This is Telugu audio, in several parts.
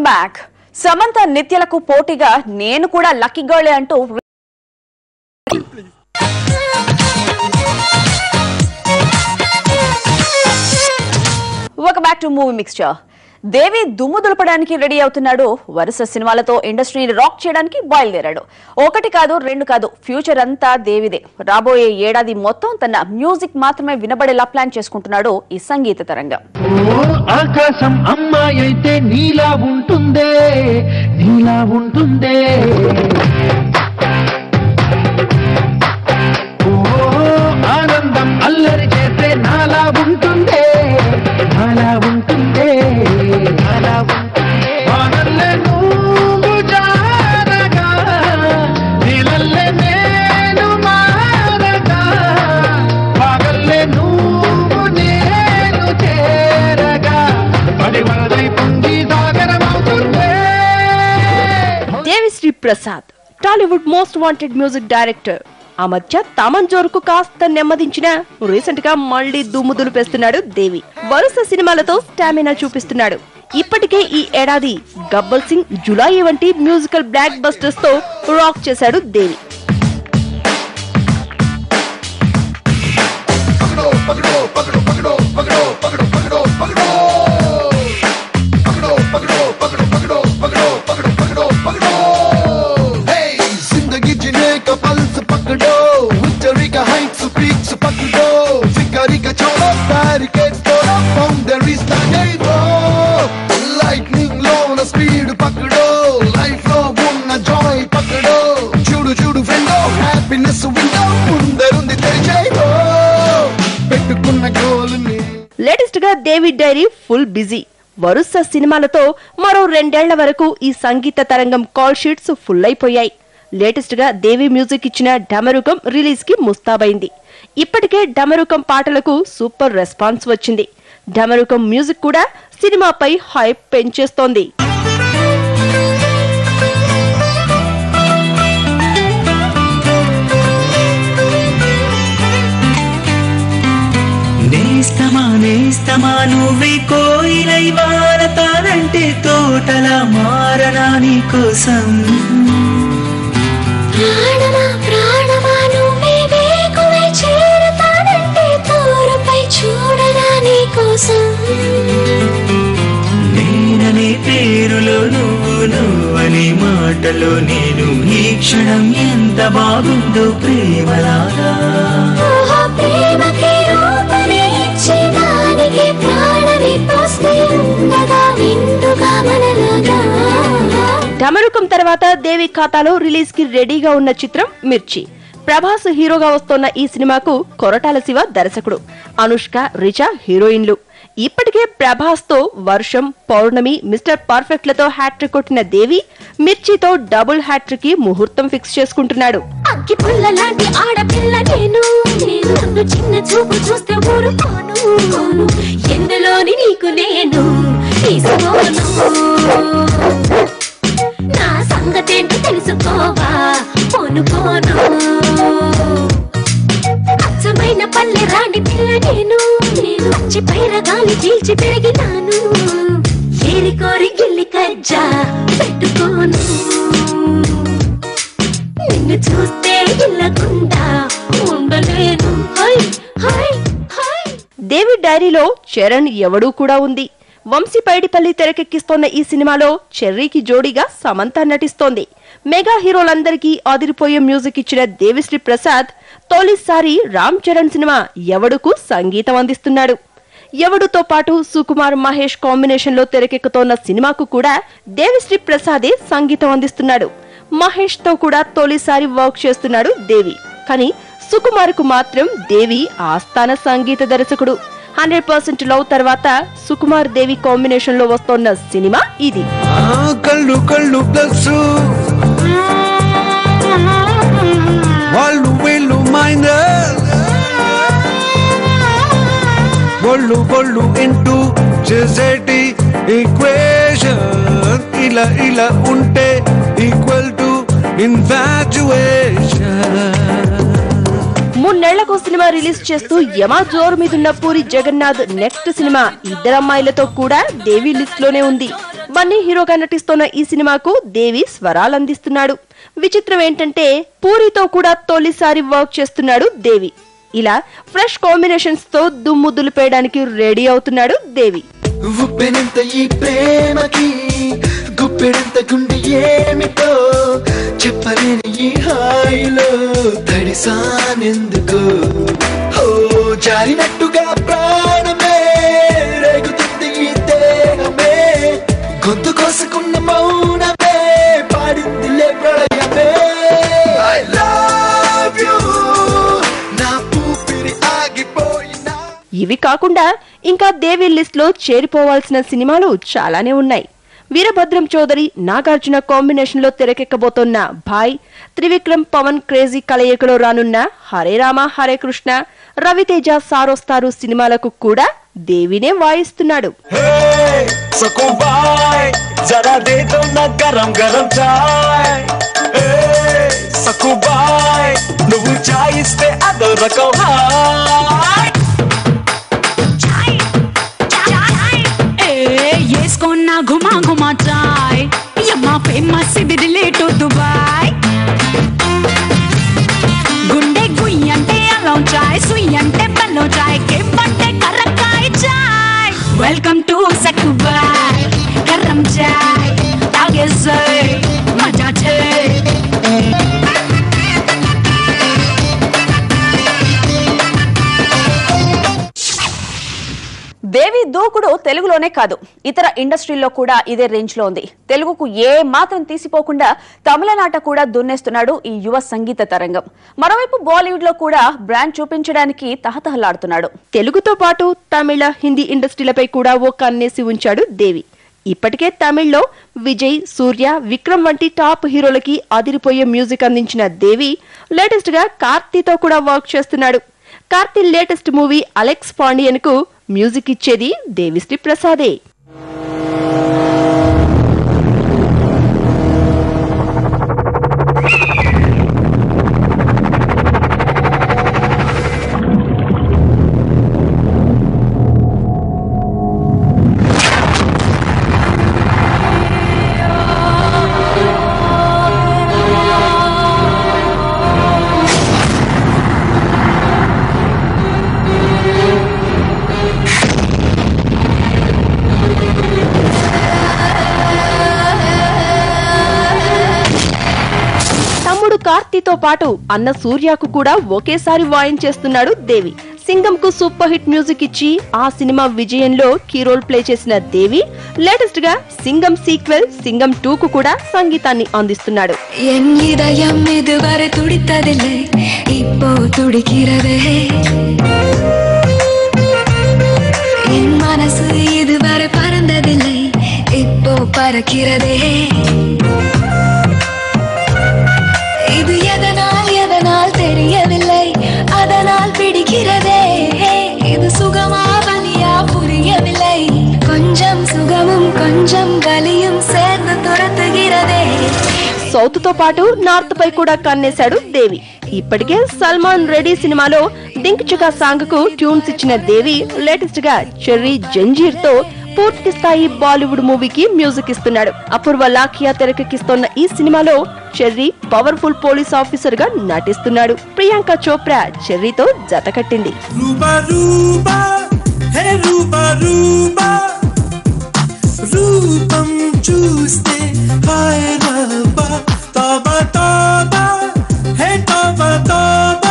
బ్యాక్ సమంత నిత్యలకు పోటీగా నేను కూడా లక్కీ గర్లే అంటూ ఒక back to movie mixture Devi దుమ్ము దులపడానికి రెడీ అవుతున్నాడు వరుస సినిమాలతో ఇండస్ట్రీని రాక్ చేయడానికి బయలుదేరాడు ఒకటి కాదు రెండు కాదు ఫ్యూచర్ అంతా దేవిదే రాబోయే ఏడాది మొత్తం తన మ్యూజిక్ మాత్రమే వినబడేలా ప్లాన్ చేసుకుంటున్నాడు ఈ సంగీత తరంగం ఓ ఆకాశం అమ్మాయి అయితే నీలా ఉంటుందే నీలా ఉంటుందే ఓ ఆనందం అల్లరి చేస్తే నాలా ఉంటుందే నాలా ఉంటుందే నాలా ఉంటుందే వానల్లే నువ్వు జారగా నీలల్లే నేను మారగా పగల్లే నువ్వు నేను చేరగా పడి వరదై పొంగి సాగరమవుతుందే Devi Sri Prasad Tollywood most wanted music director ఆ మధ్య తమన్ జోరుకు కాస్త నెమ్మదించిన రీసెంట్ గా మళ్ళీ దుమ్ము దులిపేస్తున్నాడు దేవి వరుస సినిమాలతో స్టామినా చూపిస్తున్నాడు ఇప్పటికే ఈ ఏడాది గబ్బల్ సింగ్ జులాయి వంటి మ్యూజికల్ బ్లాక్ బస్టర్స్ తో రాక్ చేశాడు దేవి Hey, जिंदगी जीने का पल्स पकड़ो विक्टरी का हाइट्स पीक्स पकड़ो शिकारी का छोड़ो बैरिकेड्स तोड़ो बाउंड्रीज दाटेगो lightning లో ఉన్న స్పీడ్ పకడో లైఫ్ లో ఉన్న జాయ్ పకడో చూడు చూడు ఫ్రెండ్ హ్యాపీనెస్ విండో ముందరుంది తెరిచేయో పెట్టుకున్న గోల్ని లేటెస్ట్ గా దేవి డైరీ ఫుల్ బిజీ వరుస సినిమాలతో మరో రెండేళ్ల వరకు ఈ సంగీత తరంగం కాల్ షీట్స్ ఫుల్ అయిపోయాయి లేటెస్ట్ గా దేవి మ్యూజిక్ ఇచ్చిన డమరుకం రిలీజ్ కి ముస్తాబైంది ఇప్పటికే డమరుకం పాటలకు సూపర్ రెస్పాన్స్ వచ్చింది డమరుకం మ్యూజిక్ కూడా సినిమాపై హైప్ పెంచేస్తోంది నేస్తమా నేస్తమా నువ్వే కోయిలై వారతానంటే తోటలా మారనా నీ కోసం ప్రాణమా ప్రాణమా నువ్వే వేకువై చేరతానంటే తోరుపై చూడరా నీ కోసం నేననే పేరులో నువ్వు నువ్వనే మాటలో నేను ఈ క్షణం ఎంత బాగుందో ప్రేమలాగా ఓహో ప్రేమకి రూపమే ఇచ్చి దానికి ప్రాణమి పోస్తే ఉండగా నిండుగా మనలాగా డమరుకం తర్వాత దేవి ఖాతాలో రిలీజ్ కి రెడీగా ఉన్న చిత్రం మిర్చి ప్రభాస్ హీరోగా వస్తోన్న ఈ సినిమాకు కొరటాల శివ దర్శకుడు అనుష్క రిచా హీరోయిన్లు ఇప్పటికే ప్రభాస్ తో వర్షం పౌర్ణమి మిస్టర్ పర్ఫెక్ట్ లతో హ్యాట్రిక్ కొట్టిన దేవి మిర్చితో డబుల్ హ్యాట్రిక్ కి ముహూర్తం ఫిక్స్ చేసుకుంటున్నాడు అగ్గి పుల్ల లాంటి ఆడపిల్ల నేను నేను నన్ను చిన్న చూపు చూస్తే ఊరుకోను ఎందులోని నీకు నేను తీసుకోను నా సంగతేంటో తెలుసుకోవా పోను పోను అచ్చమైన పల్లె రాణి పిల్ల నేను నేను వచ్చి పైర గాలి చీల్చి పెరిగినాను ఏరి కోరి గిల్లి కజ్జా పెట్టుకోను నిన్ను చూస్తే ఇల్లకుండా ఉండలేను హై హై హై దేవి డైరీలో చరణ్ ఎవడూ కూడా ఉంది వంశీ పైడిపల్లి తెరకెక్కిస్తోన్న ఈ సినిమాలో చెర్రీకి జోడీగా సమంత నటిస్తోంది మెగా హీరోలందరికీ అదిరిపోయే మ్యూజిక్ ఇచ్చిన దేవిశ్రీ ప్రసాద్ తొలిసారి రామ్ చరణ్ సినిమా ఎవడుకు సంగీతం అందిస్తున్నాడు ఎవడుతో పాటు సుకుమార్ మహేష్ కాంబినేషన్ లో తెరకెక్కుతోన్న సినిమాకు కూడా దేవిశ్రీ ప్రసాదే సంగీతం అందిస్తున్నాడు మహేష్ తో కూడా తొలిసారి వర్క్ చేస్తున్నాడు దేవి కానీ సుకుమార్ కు మాత్రం దేవి ఆస్థాన సంగీత దర్శకుడు హండ్రెడ్ పర్సెంట్ లవ్ తర్వాత సుకుమార్ దేవి కాంబినేషన్ లో వస్తోన్న సినిమా ఇది ఆ కళ్ళు కళ్ళు ప్లస్ వాళ్ళు వీళ్ళు మైనస్ ఒళ్ళు ఒళ్ళు ఇంటూ చేసేటి ఈక్వేషన్ ఇలా ఇలా ఉంటే ఈక్వల్ టు ఇన్ఫాచుయేషన్ మూడేళ్లకు సినిమా రిలీజ్ చేస్తూ యమా జోరు మీదున్న పూరి జగన్నాథ్ నెక్స్ట్ సినిమా ఇద్దరమ్మాయిలతో కూడా దేవి లిస్ట్ లోనే ఉంది బన్నీ హీరోగా నటిస్తోన్న ఈ సినిమాకు దేవి స్వరాలందిస్తున్నాడు విచిత్రం ఏంటంటే పూరితో కూడా తొలిసారి వర్క్ చేస్తున్నాడు దేవి ఇలా ఫ్రెష్ కాంబినేషన్స్ తో దుమ్ము దులిపేయడానికి రెడీ అవుతున్నాడు దేవి ఉప్పెనంత ఈ ప్రేమకి గుప్పెడంత గుండె ఏమిటో చెప్పలేని ఈ హాయిలో తడిసానెందుకు ఓ జారినట్టుగా ప్రాణమే రేగుతుంది ఈ దేహమే గొంతు కోసుకున్న మౌనమే పాడిందిలే ప్రళయమే ఐ లవ్ యు నా ఊపిరి ఆగిపోయినా ఇవి కాకుండా ఇంకా దేవి లిస్ట్ లో చేరిపోవాల్సిన సినిమాలు చాలానే ఉన్నాయి వీరభద్రం చౌదరి నాగార్జున కాంబినేషన్ లో తెరకెక్కబోతోన్న భాయ్ త్రివిక్రమ్ పవన్ క్రేజీ కలయికలో రానున్న హరే రామ హరే కృష్ణ రవితేజ సారోస్తారు సినిమాలకు కూడా దేవినే వాయిస్తున్నాడు సకుబాయ్ జరా దే దో నా గరం గరం చాయ్ సకుబాయ్ నువ్వు చాయ్ ఇస్తే అదో రకం హాయ్ వేసుకున్న घुमा घुमा चाय यम्मा फेमस బిదిలే టు దుబాయ్ గుండె గుయ్యి అంటే అల్లం చాయ్ సుయ్యి అంటే బెల్లం చాయ్ కెంపంటే కర్రకాయ చాయ్ వెల్కమ్ టు సక్కుబాయ్ గరం చాయ్ తాగేసే మజా చేయి దేవి దూకుడు తెలుగులోనే కాదు ఇతర ఇండస్ట్రీల్లో కూడా ఇదే రేంజ్ లో ఉంది తెలుగుకు ఏ మాత్రం తీసిపోకుండా తమిళనాట కూడా దున్నేస్తున్నాడు ఈ యువ సంగీత తరంగం మరోవైపు బాలీవుడ్ లో కూడా బ్రాండ్ చూపించడానికి తహతహలాడుతున్నాడు తెలుగుతో పాటు తమిళ హిందీ ఇండస్ట్రీలపై కూడా ఓ కన్నేసి ఉంచాడు దేవి ఇప్పటికే తమిళ్లో విజయ్ సూర్య విక్రమ్ వంటి టాప్ హీరోలకి అదిరిపోయే మ్యూజిక్ అందించిన దేవి లేటెస్ట్ గా కార్తీతో కూడా వర్క్ చేస్తున్నాడు కార్తీ లేటెస్ట్ మూవీ అలెక్స్ పాండియన్ కు మ్యూజిక్ ఇచ్చేది దేవిశ్రీ ప్రసాదే తమ్ముడు కార్తీతో పాటు అన్న సూర్యకు కూడా ఒకేసారి వాయించేస్తున్నాడు దేవి సింగంకు సూపర్ హిట్ మ్యూజిక్ ఇచ్చి ఆ సినిమా విజయంలో కీ రోల్ ప్లే చేసిన దేవి లేటెస్ట్ గా సింగం సీక్వెల్ సింగం టూ కు కూడా సంగీతాన్ని అందిస్తున్నాడు என் இதயம் இதுவரை துடித்ததில்லை இப்போ துடிக்கிறதே என் மனசு இதுவரை பறந்ததில்லை இப்போ பறக்கிறதே இது எதனால் எதனால் தெரியவில்லை அதனால் பிடிக்கிறதே இது சுகமா வலியா புரியவில்லை கொஞ்சம் சுகமும் கொஞ்சம் வலியும் சேர்ந்து துரத்துகிறதே సౌత్ తో పాటు నార్త్ పై కూడా కన్నేశాడు దేవి ఇప్పటికే సల్మాన్ రెడ్డి సినిమాలో డింక్ చుకా సాంగ్ కు ట్యూన్స్ ఇచ్చిన దేవి లేటెస్ట్ గా చెర్రీ జంజీర్ తో పూర్తి స్థాయి బాలీవుడ్ మూవీకి మ్యూజిక్ ఇస్తున్నాడు అపూర్వ లాఖియా తెరకెక్కిస్తోన్న ఈ సినిమాలో చెర్రీ పవర్ఫుల్ పోలీస్ ఆఫీసర్ గా నటిస్తున్నాడు ప్రియాంక చోప్రా చెర్రీతో జత కట్టింది రూబా రూబా హే రూబా రూబా రూపం చూస్తే హాయ్ రబ్బా తోబా తోబా హే తోబా తోబా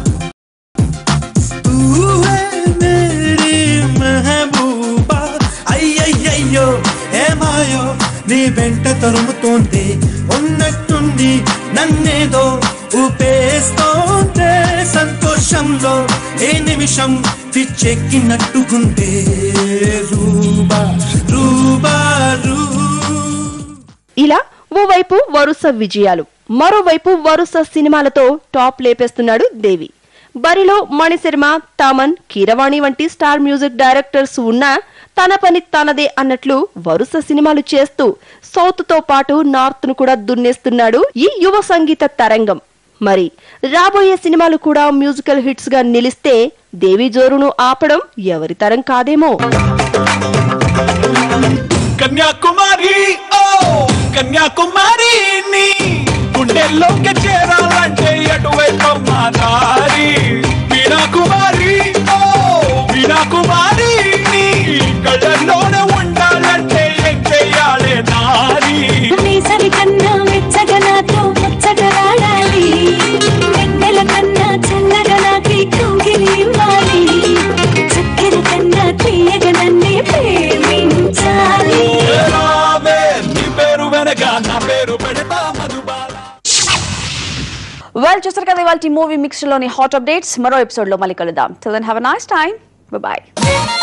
తూ హే మేరీ మెహబూబా అయ్యయ్యయ్యో ఏమాయో నీ వెంట తరుముతోంది ఉన్నట్టుండి నన్నేదో ఊపేస్తోందే సంతోషంలో ఏ నిమిషం పిచ్చెక్కినట్టుకుంటే రూబా రూబా రూ ఇలా ఓవైపు వరుస విజయాలు మరోవైపు వరుస సినిమాలతో టాప్ లేపేస్తున్నాడు దేవి బరిలో మణిశర్మ తామన్ కీరవాణి వంటి స్టార్ మ్యూజిక్ డైరెక్టర్స్ ఉన్నా తన పని తనదే అన్నట్లు వరుస సినిమాలు చేస్తూ సౌత్ తో పాటు నార్త్ ను కూడా దున్నేస్తున్నాడు ఈ యువ సంగీత తరంగం మరి రాబోయే సినిమాలు కూడా మ్యూజికల్ హిట్స్ గా నిలిస్తే దేవి జోరును ఆపడం ఎవరి తరం కాదేమో కన్యాకుమారి ఓ కన్యాకుమారి నీ గుండెల్లోకి చేరాలంటే అటువైపు దారి వీణా కుమారి ఓ వీణా కుమారి నీ కళ్ళల్లోనే ఉండాలంటే ఏం చెయ్యాలి నారి వేసవి కన్నా వెచ్చగా నాతో ముచ్చటలాడాలి వెన్నెల కన్నా చల్లగా నాకి కౌగిలి ఇవ్వాలి చక్కెర కన్నా తీయగా నన్నే ప్రేమించాలి రావే నీ పేరు వెనక నా పేరు పెడతా మధుబాల వెల్ చూసారు కదా ఇవాళ మూవీ మిక్స్ లోని హాట్ అప్డేట్స్ మరో ఎపిసోడ్ లో మళ్ళీ కలుద్దాం till then have a nice time bye